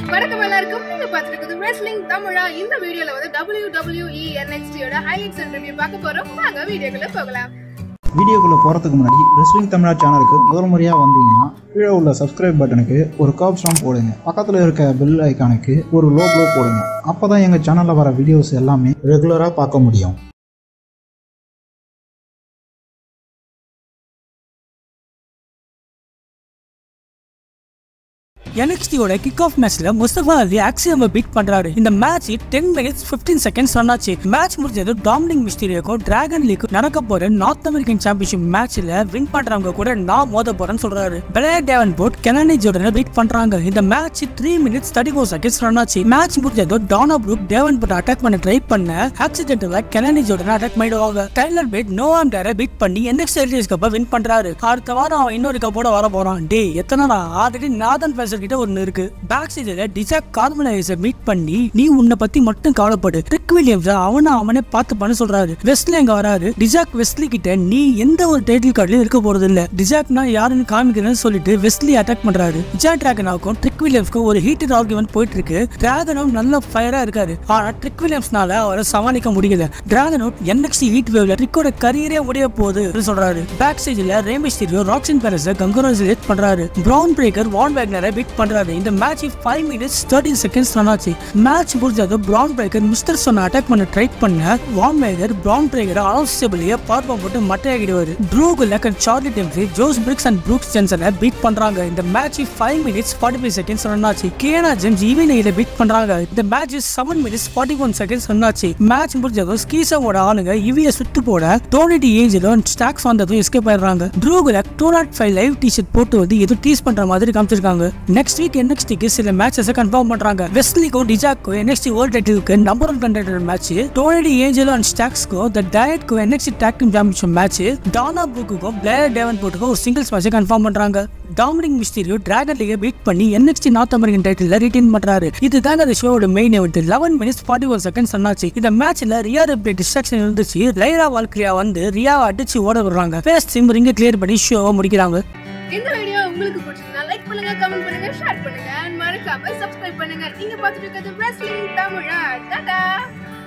வணக்கம் எல்லாருக்கும் நீங்க பார்த்துருக்குது ரெஸ்லிங் தமிழா இந்த வீடியோல வந்து டபிள்யூ டபிள்யூ இ என்எக்ஸ்டியோட ஹைலைட்ஸ் அண்ட் ரிவ்யூ பார்க்க போறோம் வாங்க வீடியோக்குள்ள போகலாம் வீடியோக்குள்ளே போகிறதுக்கு முன்னாடி ரெஸ்லிங் தமிழா சேனலுக்கு முதல் முறையாக வந்தீங்கன்னா கீழே உள்ள சப்ஸ்கிரைப் பட்டனுக்கு ஒரு காப்ஸ்டாம் போடுங்க பக்கத்தில் இருக்க பெல் ஐக்கானுக்கு ஒரு லோ ப்ளோ போடுங்க அப்போ தான் எங்கள் சேனலில் வர வீடியோஸ் எல்லாமே ரெகுலராக பார்க்க முடியும் NXT-யோட கிக் ஆஃப் மேட்ச்ல முஸ்தபா அலி ஆக்சியமை பீட் பண்றாரு இந்த match ten minutes fifteen seconds run ஆச்சு மேட்ச் முடிஞ்சது டாமினிக் மிஸ்டீரியோக்கும் டிராகன் லீக் நடக்க போற நார்த் அமெரிக்கன் சாம்பியன்ஷிப் மேட்ச்ல வின் பண்றவங்க கூட நான் மோத போறேன்னு சொல்றாரு பெலே டேவன் போட் கெனனி ஜோர்டனை பீட் பண்றாங்க இந்த match three minutes thirty four seconds run ஆச்சு மேட்ச் முடிஞ்சது Dana Brooke Davenport attack பண்ண ட்ரை பண்ண ஆக்சிடென்டலா கெனனி ஜோர்டனை அட்டாக் பண்ணிடுவாங்க டைலர் பேட் நோவாம் டேரை பீட் பண்ணி NXT சீரிஸ் கப்பை வின் பண்றாரு அடுத்த வாரம் அவன் இன்னொரு கப்போட வர போறான் டே எத்தனை ஆல்ரெடி நாதன் பேசர் கிட்ட ஒன்னு இருக்கு பேக் சைடுல டிசாக் கார்மலைசர் மீட் பண்ணி நீ உன்னை பத்தி மட்டும் கவலைப்படு ட்ரிக் வில்லியம்ஸ் அவனை அவனே பார்த்து பண்ண சொல்றாரு வெஸ்ட்ல எங்க வராரு டிசாக் வெஸ்ட்லி கிட்ட நீ எந்த ஒரு டைட்டில் கார்டுலயும் இருக்க போறது இல்ல டிசாக்னா யாருன்னு காமிக்கிறேன்னு சொல்லிட்டு வெஸ்ட்லி அட்டாக் பண்றாரு ஜா டிராகனாவுக்கும் ட்ரிக் வில்லியம்ஸ்க்கும் ஒரு ஹீட்டட் ஆர்குமெண்ட் போயிட்டு இருக்கு டிராகனும் நல்ல ஃபயரா இருக்காரு ஆனா ட்ரிக் வில்லியம்ஸ்னால அவரை சமாளிக்க முடியல டிராகனும் NXT ஹீட் வேவ்ல ட்ரிக்கோட கரியரே முடிய போகுது சொல்றாரு பேக் ஸ்டேஜ்ல ரேமிஸ் ஸ்டீரியோ ராக்ஸின் பெரஸ் கங்குரோஸ் லேட் பண்றாரு பிரவுன் பிரேக்கர் வான் வேக்னரை பீட் பண்றாரு இந்த match five minutes thirteen seconds run ஆச்சு மேட்ச் முடிஞ்சது பிரவுன் பிரேக்கர் மிஸ்டர் சொன்ன அட்டாக் பண்ண ட்ரை பண்ண வான் வேகர் பிரவுன் பிரேக்கர் அனௌன்சபிளியே பார்ப்பம் போட்டு மட்டையாகிடுவாரு Drew Gulak and Charlie Dempsey Josh Briggs and Brooks ஜென்சனை பீட் பண்றாங்க இந்த match five minutes forty five seconds run ஆச்சு கேனா ஜேம்ஸ் ஈவன் இதை பீட் பண்றாங்க இந்த match seven minutes forty one seconds run ஆச்சு மேட்ச் முடிஞ்சதும் ஸ்கீசவோட ஆளுங்க இவிய சுட்டு போட டோனிடி ஏஞ்சலும் ஸ்டாக்ஸ் வந்ததும் எஸ்கேப் ஆயிடுறாங்க Drew Gulak two not five live T-shirt போட்டு வந்து ஏதோ டீஸ் பண்ற மாதிரி காமிச்சிருக்காங்க நெக்ஸ்ட் வீக் NXT-க்கு சில மேட்சஸ் கன்ஃபார்ம் பண்றாங்க வெஸ்லிக்கும் டிஜாக்கும் NXT வேர்ல்ட் டைட்டிலுக்கு number one contender match Tony ஏஞ்சலும் அண்ட் ஸ்டாக்ஸ்க்கும் த டயட்க்கும் NXT tag team championship match Dana புக்குக்கும் பிளேயர் டேவன் போட்டுக்கும் ஒரு சிங்கிள்ஸ் மேட்ச் கன்ஃபார்ம் பண்றாங்க டாமினிக் மிஸ்டீரியோ டிராகன் லீகை பீட் பண்ணி NXT North American title retain பண்றாரு இதுதாங்க அந்த ஷோவோட main event eleven minutes forty one seconds ஆச்சு இந்த மேட்ச்ல ரியா ரெப்ளே டிஸ்ட்ராக்ஷன் இருந்துச்சு லைரா வால்கிரியா வந்து ரியாவை அடிச்சு ஓட விடுறாங்க ஃபேஸ் சிம் ரிங்க கிளியர் பண்ணி ஷோவை முடிக்கிறாங்க இந்த வீடியோ உங்களுக்கு பிடிச்சிருந்தா லைக் பண்ணுங்க கமெண்ட் பண்ணுங்க ஷேர் பண்ணுங்க and மறக்காம சப்ஸ்கிரைப் பண்ணுங்க நீங்க பார்த்துட்டு இருக்கிறது ரெஸ்லிங் தமிழா டாடா